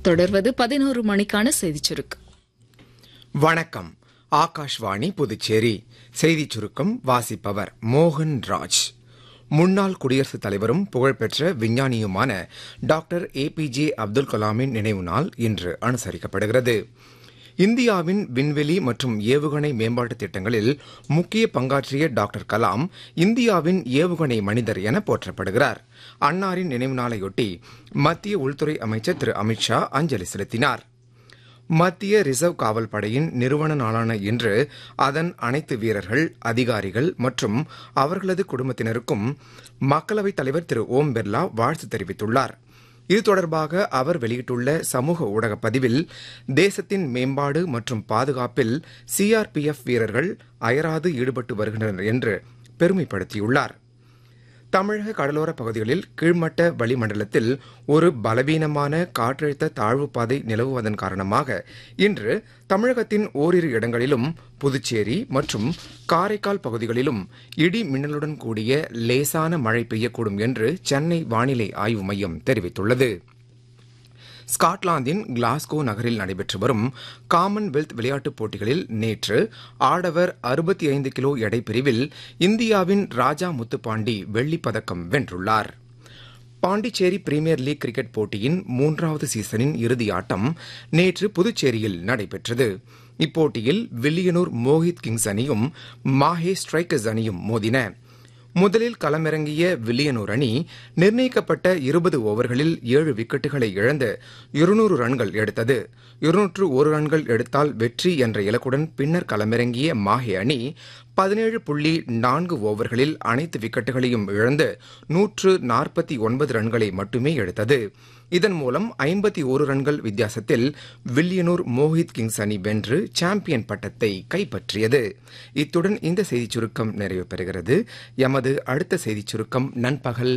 தொடர்வது பதினோரு மணிக்கான செய்திச் சுருக்கம் வணக்கம் ஆகாஷ்வாணி புதுச்சேரி செய்திச் சுருக்கம் வாசிப்பவர் மோகன் ராஜ் முன்னாள் குடியரசுத் தலைவரும் புகழ்பெற்ற விஞ்ஞானியுமான doctor A P J Abdul கலாமின் நினைவு நாள் இன்று அனுசரிக்கப்படுகிறது இந்தியாவின் விண்வெளி மற்றும் ஏவுகணை மேம்பாட்டு திட்டங்களில் முக்கிய பங்காற்றிய டாக்டர் கலாம் இந்தியாவின் ஏவுகணை மனிதர் என போற்றப்படுகிறார் அன்னாரின் நினைவு நாளையொட்டி மத்திய உள்துறை அமைச்சர் திரு அமித்ஷா அஞ்சலி செலுத்தினார் மத்திய ரிசர்வ் காவல் படையின் நிறுவன நாளான இன்று அதன் அனைத்து வீரர்கள் அதிகாரிகள் மற்றும் அவர்களது குடும்பத்தினருக்கும் மக்களவைத் தலைவர் திரு ஓம் பிர்லா வாழ்த்து தெரிவித்துள்ளார் இது தொடர்பாக அவர் வெளியிட்டுள்ள சமூக ஊடக பதிவில் தேசத்தின் மேம்பாடு மற்றும் பாதுகாப்பில் சிஆர்பிஎஃப் வீரர்கள் அயராது ஈடுபட்டு வருகின்றனர் என்று பெருமைப்படுத்தியுள்ளார் தமிழக கடலோர பகுதிகளில் கீழ்மட்ட வளிமண்டலத்தில் ஒரு பலவீனமான காற்றழுத்த தாழ்வு பாதை நிலவுவதன் காரணமாக இன்று தமிழகத்தின் ஓரிரு இடங்களிலும் புதுச்சேரி மற்றும் காரைக்கால் பகுதிகளிலும் இடி மின்னலுடன் கூடிய லேசான மழை பெய்யக்கூடும் என்று சென்னை வானிலை ஆய்வு மையம் தெரிவித்துள்ளது ஸ்காட்லாந்தின் கிளாஸ்கோ நகரில் நடைபெற்று வரும் காமன்வெல்த் விளையாட்டுப் போட்டிகளில் நேற்று ஆடவர் அறுபத்தி ஐந்து கிலோ எடை பிரிவில் இந்தியாவின் ராஜா முத்துப்பாண்டி வெள்ளிப் பதக்கம் வென்றுள்ளார் பாண்டிச்சேரி பிரீமியர் லீக் கிரிக்கெட் போட்டியின் மூன்றாவது சீசனின் இறுதி ஆட்டம் நேற்று புதுச்சேரியில் நடைபெற்றது இப்போட்டியில் வில்லியனூர் மோஹித் கிங்ஸ் அணியும் மாஹே ஸ்ட்ரைக்கர்ஸ் அணியும் மோதின முதலில் களமிறங்கிய வில்லியனூர் அணி நிர்ணயிக்கப்பட்ட இருபது ஓவர்களில் ஏழு விக்கெட்டுகளை இழந்து இருநூறு ரன்கள் எடுத்தது இருநூற்று ஒரு ரன்கள் எடுத்தால் வெற்றி என்ற இலக்குடன் பின்னர் களமிறங்கிய மாஹே அணி பதினேழு புள்ளி நான்கு ஓவர்களில் அனைத்து விக்கெட்டுகளையும் இழந்து நூற்று நாற்பத்தி ஒன்பது ரன்களை மட்டுமே எடுத்தது இதன் மூலம் ஐம்பத்தி ஒரு ரன்கள் வித்தியாசத்தில் வில்லியனூர் மோஹித் கிங்ஸ் அணி வென்று சாம்பியன் பட்டத்தை கைப்பற்றியது இத்துடன் இந்த செய்திச் சுருக்கம் நிறைவு பெறுகிறது எமது அடுத்த செய்திச் சுருக்கம் நண்பகல்